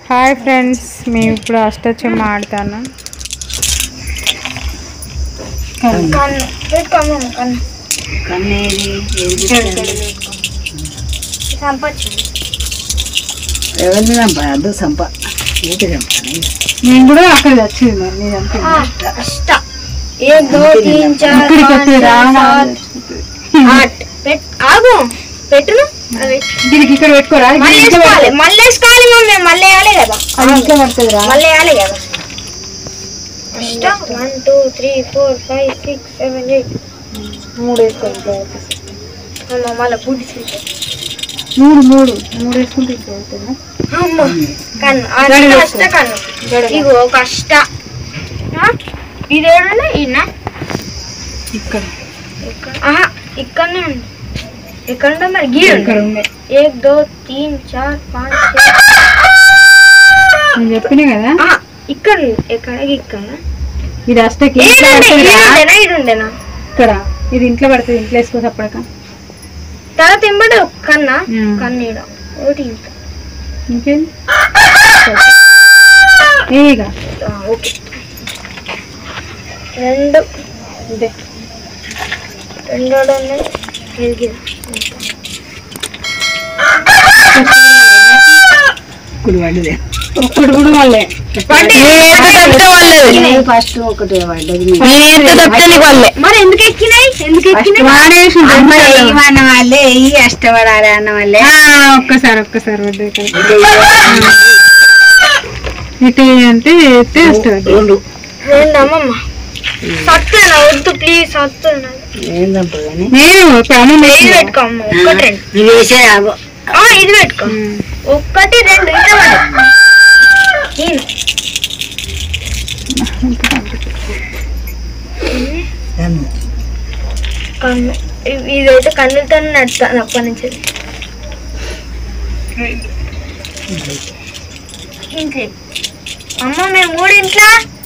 Hi friends మేము ఇప్పుడు అష్టచమ్మ ఆడతాను కన్ను పెట్టుకోము కన్ను కన్నేది ఏది సంపచ్చు ఎవరిని చంప అద్దు చంప ఏంటి చంపాలి నేను కూడా అక్కడ వచ్చింది మరి నేను అంతే అష్ట एक दो तीन चार ఇక్కడికి पाँच వచ్చి छह రాగా सात आठ పెట్ ఆగు పెట్టును అవి దీనికి ఇక్కడ పెట్టుకోరా ఇది మళ్ళీ ఇంట్లో వేసుకోవాలి పడుతుంది. మళ్ళీ వేసుకోవాలి మమ్మీ మళ్ళీ వేయాలి కదా అది ఇంట్లో పడుతుంది రా మళ్ళీ వేయాలి కదా అష్ట one two three four five six seven eight మూడు వేసుకోవాలి ఇంట్లో పడుతుంది. అమ్మ మళ్ళీ బుడ్డి మూడు మూడు మూడు వేసుకుంటే ఇంట్లో పడుతుందా అమ్మ కన్ను జడ అష్ట వేసుకో. అష్ట కన్ను జడ ఇగో ఒక అష్ట ఆ? ఇది ఏడున్నా ఈయన ఇక్కడ ఆహా ఇక్కడనే ఉంది ఎక్కడ ఉందా మరి గీడు ఇక్కడ ఉంది एक दो तीन चार पाँच छः నేను చెప్పినా కదా ఆహా, ఇక్కడ ఉంది. ఎక్కడ ఇక్కడ ఇది అష్టకి ఇంట్లో ఈడుండే, పడుతుంది రా. ఈడుండేనా ఈడుండేనా ఇక్కడ ఇది ఇంట్లో పడుతుంది ఇంట్లో వేసుకో అప్పటిక తర్వాత ఎంబడి ఒక కన్నా ఉమ్. కన్నీడ ఒకటి ఇంకా ఇంకేం ఏగా ఆ, ఓకే రెండు అంతే రెండు ఆడ ఉన్నాయి ఇది కుడి పడ్డది ఒక్కడు కూడా వాళ్ళే ఫస్ట్ ఒకటి పడ్డది మరి ఎందుకు ఎక్కినాయి ఎందుకు ఎక్కినాయి వాడేసి మన వాళ్ళే ఈ అష్టపడాలి అన్న వాళ్ళే ఒక్కసారి ఒక్కసారి వద్దు ఇక్కడ ఇటు అంటే ఎత్తే వస్తుంది రెండు రెండు అమ్మమ్మ సత్తునా వద్దు ప్లీజ్ సత్తునా ఏం చంపగాని నేను ఇప్పుడు అమ్మ ఇది వేసింది. పెట్టుకో అమ్మ ఒక్కటి రెండు నువ్వు వేసే ఆగు ఆ, ఇది పెట్టుకో ఉమ్. ఒక్కటి రెండు ఇట్లా పడు. ఈయన. కన్ను కన్ను ఇ- ఇదైతే కన్నులతో నడుస్తాను అప్పటి నుంచి ఇంట్లో అమ్మ మేము మూడు ఇంట్లో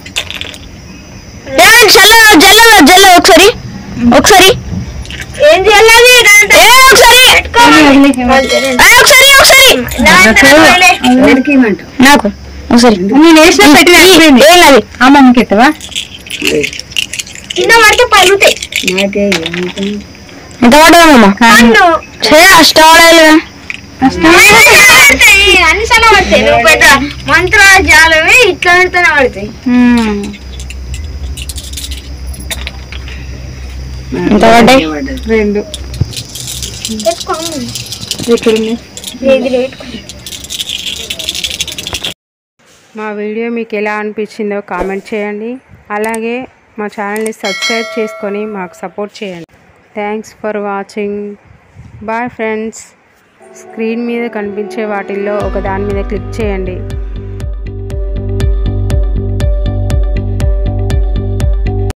జల్ల జల్ల జల్ల ఒకసారి ఒకసారి ఏం చేయాలి ఒకసారి ఒకసారి ఒకసారి ఎవరికి ఇవ్వమంటావు నాకు ఒకసారి నేను వేసిన పెట్టిన అయిపోయింది అమ్మమ్మకి ఎత్తవా కింద పడితే పలుతాయి నాకే ఏమంటుంది ఎంత పడ్డదమ్మా కన్ను అష్టవాడాలిగా పడతాయి అన్ని సార్లు పడతాయి నువ్వు పెద్ద మంత్ర జాలమే ఇట్లా పెడితేనే పడతాయి ఎంత పడ్డాయి రెండు పెట్టుకో ఎక్కడున్నాయి ఇది పెట్టుకో మా వీడియో మీకు ఎలా అనిపించిందో కామెంట్ చేయండి అలాగే మా ఛానల్ని సబ్స్క్రైబ్ చేసుకొని మాకు సపోర్ట్ చేయండి thanks for watching bye friends screen మీద కనిపించే వాటిల్లో ఒక దాని మీద క్లిక్ చేయండి